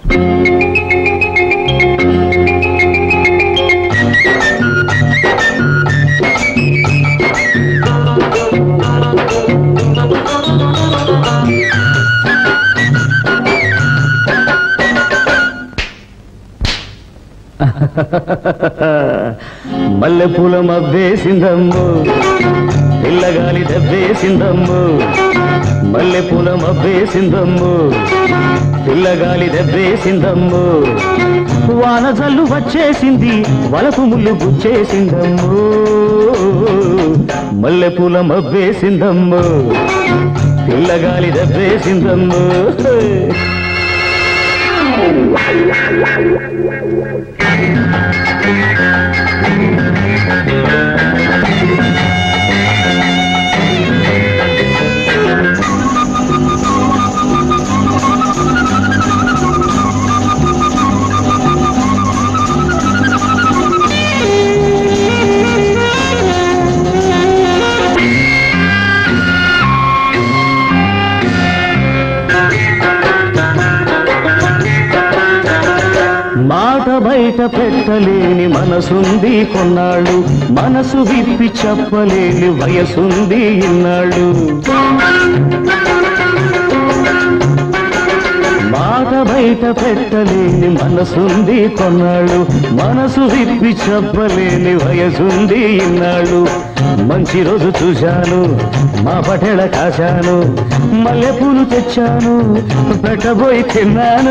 మల్లెపూల మబ్బేసిందమ్ము పిల్లగాలి దెబ్బేసిందమ్ము మల్లెపూల మబ్బేసిందమ్ము పిల్లగాలి దెబ్బేసిందమ్ము వాన జల్లు వచ్చేసింది వలపు ముళ్ళు గుచ్చేసిందమ్ము మల్లెపూల మబ్బేసిందమ్ము పిల్లగాలి దెబ్బేసిందమ్ము మాట బయట పెట్టలేని మనసుంది కొన్నాళ్ళు మనసు విప్పి చెప్పలేని వయసుంది ఇన్నాళ్ళు మాట బయట పెట్టలేని మనసుంది కొన్నాళ్ళు మనసు విప్పి చెప్పలేని వయసుంది ఇన్నాళ్ళు మంచి రోజు చూశాను మా పటేళ కాశాను మల్లెపూలు తెచ్చాను పెట్టబోయి తిన్నాను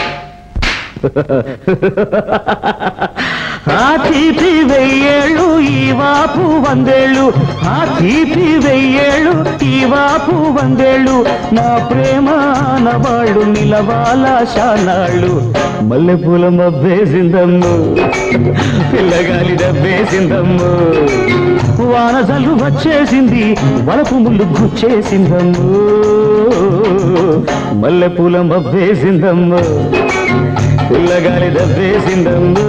ఆ తీపి వెయ్యేళ్ళు ఈ వాపు వందేళ్ళు ఆ తీపి వెయ్యేళ్ళు ఈ వాపు వందేళ్ళు నా ప్రేమ నవాళ్ళు నిలవాల శానాళ్ళు మల్లెపూల మబ్బేసిందమ్ము పిల్లగాలి దబ్బేసిందమ్ము వానసలు వచ్చేసింది వలపు ముళ్ళు గుచ్చేసిందమ్ము మల్లెపూల మబ్బేసిందమ్ము పిల్లగాలి దబ్బేసిందమ్ము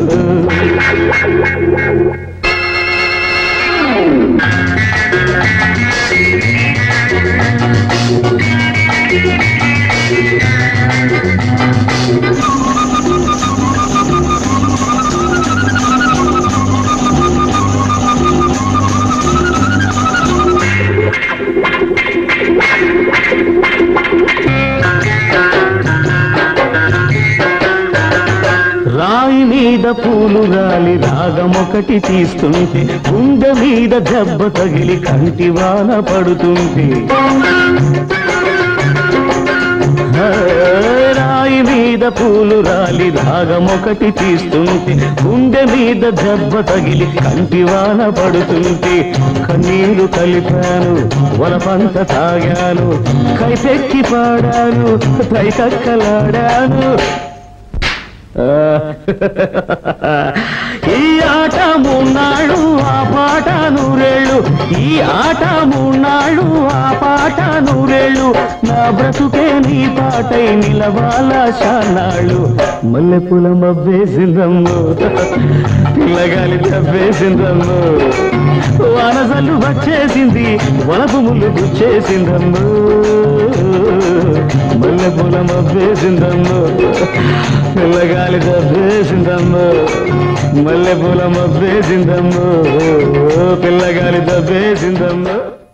రాయి మీద పూలు గాలి రాగమొకటి తీస్తుంటే గుండె మీద దెబ్బ తగిలి కంటి వాన పడుతుంటే ఆ, రాయి మీద పూలు రాలి రాగమొకటి తీస్తుంటే గుండె మీద దెబ్బ తగిలి కంటి వాన పడుతుంటే కన్నీరు కలిపాను వలపంత తాగాను కైపెక్కి పాడాను పైకక్కలాడాను ఈ ఆట మూన్నాళ్ళు ఆ పాట నూరేళ్ళు ఈ ఆట మూన్నాళ్ళు ఆ పాట నూరేళ్ళు నా బ్రతుకే నీ పాటై నిలవాల శానాళ్ళు మల్లెపూల మబ్బేసిందమ్ము పిల్లగాలి తబ్బేసిందమ్ము వానసల్లు వచ్చేసింది వలపు ముళ్ళు గుచ్చేసిందమ్ము మల్లెపూల మబ్బేసిందమ్ము పిల్లగాలి దబ్బేసిందమ్ము మల్లెపూల మబ్బేసిందమ్ము పిల్లగాలి దబ్బేసిందమ్ము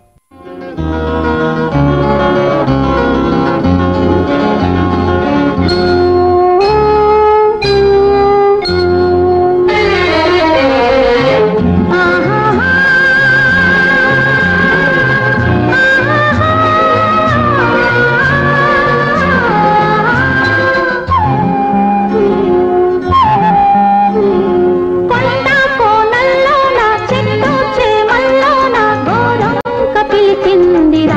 కొండ కోనల్లో నా చెట్టు చేమల్లో నా గోరంక పిలిచిందిరా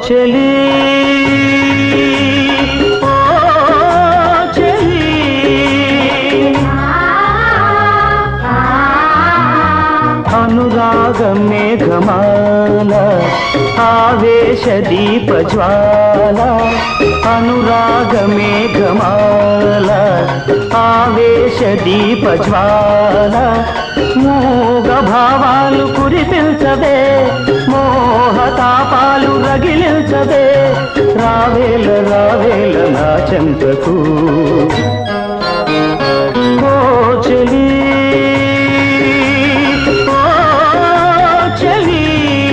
చెలి ఓ చెలి అనురాగ మేఘమాల ఆవేశ దీప జ్వాల అనురాగ మేఘమాల ఆవేశ దీప జ్వాల మోగ భావాలు కురిపించవే మోహతాపాలు రగిలించవే రావేల రావేల నా చెంతకు ఓ చెలి ఓ చెలి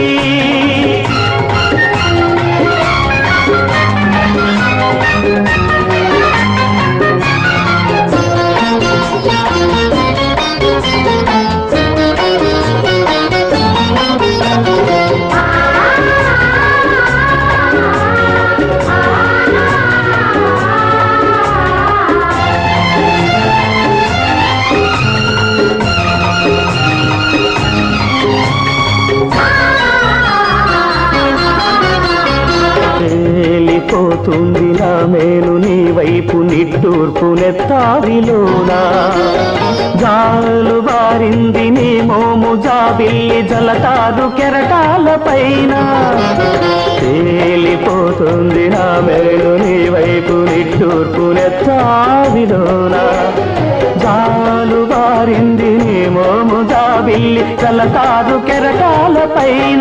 తేలిపోతుంది నా మేలు నీ వైపు నిట్టూర్పు నెత్తారిలోనా జాలు బారింది నీ మోము జాబిల్లి జలతారు కెరటాల పైన తేలిపోతుంది నా మేలు నీ వైపు నిట్టూర్పు నెత్తారిలోనా జాలు బారింది నీ మోము జాబిల్లి జలతారు కెరటాల పైన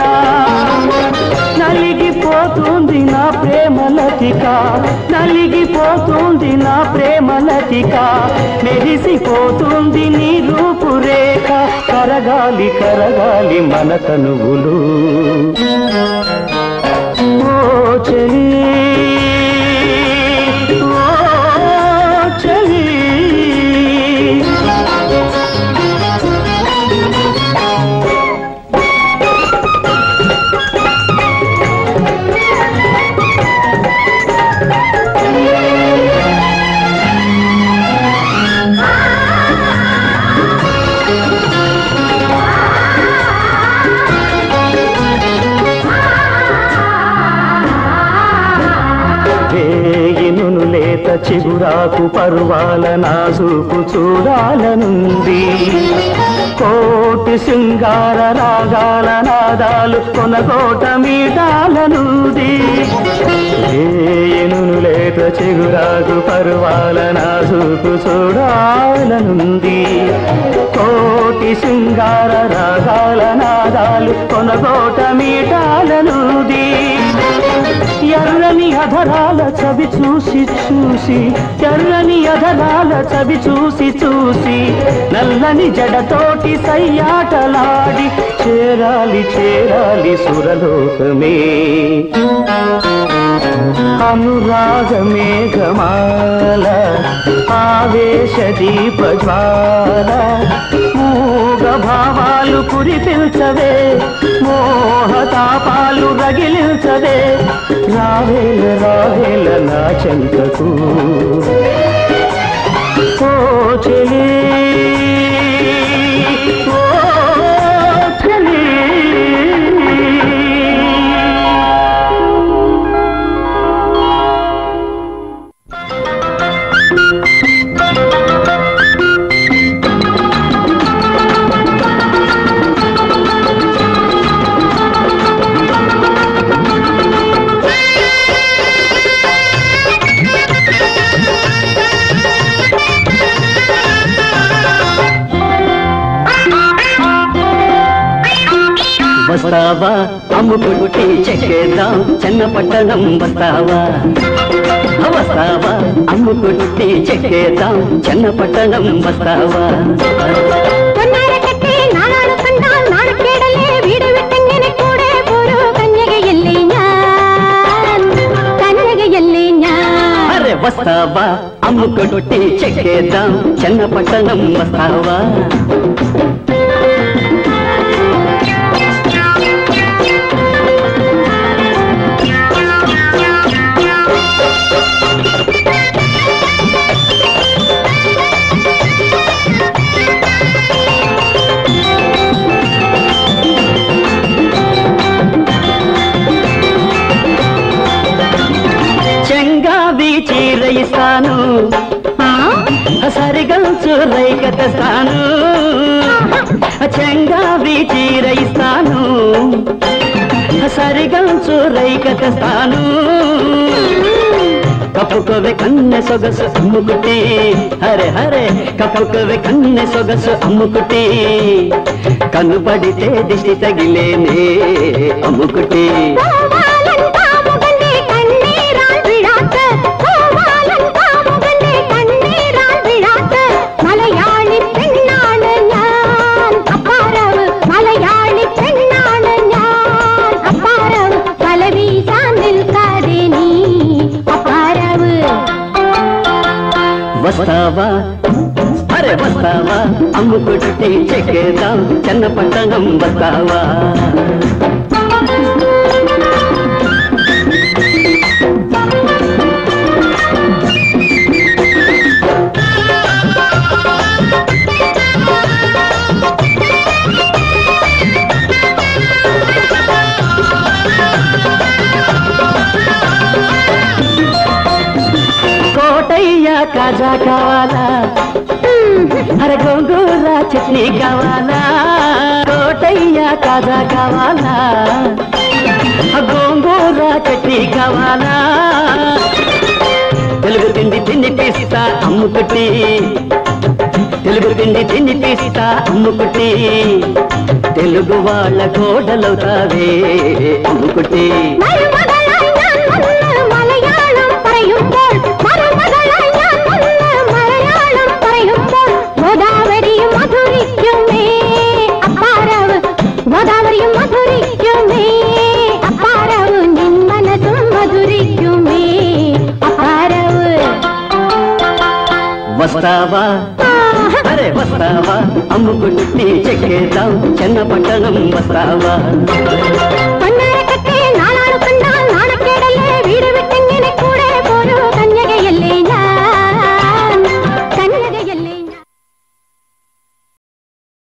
నలిగిపోతుంది నా ప్రేమ లతిక నలిగిపోతుంది నా ప్రేమ లతిక మెరిసిపోతుంది నీ రూపురేఖ కరగాలి కరగాలి మన తనువులు ఓ చెలి ఓ చెలి వేయినును లేత చిగురాకు పరువాల నాజూకు చూడాలనుంది కోటి శృంగార రాగాల నాదాలు కొనకోట మీటాలనుంది వేయినును లేత చిగురాకు పరువాల నాజూకు చూడాలనుంది కోటి శృంగార రాగాల నాదాలు కొనకోట మీటాలనుంది ఎర్రని అధరాల చవి చూసి చూసి ఎర్రని అధరాల చవి చూసి చూసి నల్లని జడతోటి సయ్యాటలాడి చేరాలి చేరాలి సురలోకమే అనురాగ మేఘమాల ఆవేశ దీప జ్వాల మూగ భావాలు కురిపించవే మోహతాపాలు రగిలించవే రావేల రావేల నా చెంతకు ఓ చెలి ఓ చెలి వస్తావా అమ్ముకుంటే చెక్కేద్దాం చిన్న పట్టణం వస్తావా వస్తావా అమ్ముకుంటే చెక్కేద్దాం చిన్న పట్టణం వస్తావా പൊന്നാര കെട്ടി നാളാട് കണ്ടാൽ നാണക്കേടല്ലേ വീട് വിട്ടെങ്ങനെ കൂടെ പോരൂ കന്യകയല്ലേ ഞാൻ കന്യകയല്ലേ ഞാൻ అరే వస్తావా అమ్ముకుంటే చెక్కేద్దాం చిన్న పట్టణం వస్తావా చీర ఇస్తాను సరిగంచు రైక తెస్తాను చెంగావి చీర ఇస్తాను సరిగంచు రైక తెస్తాను కప్పుకోవే కన్నె సొగసు అమ్ముకుటి హరే హరే కప్పుకోవే కన్నె సొగసు అమ్ముకుటి కనుపడితే దిష్టి తగిలేనే అమ్ముకుటి കോവാലൻകാമുകന്റെ കണ്ണീരാൽ വിഴാത്ത് കോവാലൻകാമുകന്റെ കണ്ണീരാൽ വിഴാത്ത് മലയാളി പെണ്ണാണ് ഞാൻ അപ്പാരവ് മലയാളി പെണ്ണാണ് ഞാൻ അപ്പാരവ് തല വീശാൻ നിൽക്കാതെ നീ അപ്പാരവ് వస్తావా అరే వస్తావా అమ్ముకుట్టి చెక్కేద్దాం చిన్న పట్టణం వస్తావా కోటయ్య కాజా కావాలా అరే గోంగూర చట్నీ కావాలా కోటయ్య కాజా కావాలా ఆ గోంగూర చట్నీ కావాలా తెలుగు తిండి తిండి తీస్తా అమ్ముకుట్టి తెలుగు తిండి తిండి తీస్తా అమ్ముకుట్టి తెలుగు వాళ్ళ కోడలవుతావే అమ్ముకుట్టి മരുമകളായി ഞാൻ വന്ന് മലയാളം പറയുമ്പോൾ മരുമകളായി ഞാൻ വന്ന് മലയാളം പറയുമ്പോൾ ഗോദാവരിയും മധുരിക്കുമേ അപ്പാരവ് ഗോദാവരിയും മധുരിക്കുമേ അപ്പാരവ് നിൻ മനസ്സും മധുരിക്കുമേ അപ്പാരവ് వస్తావా ആഹ്. అరే వస్తావా అమ్ముకుట్టి చెక్కేద్దాం చిన్న పట్టణం వస్తావా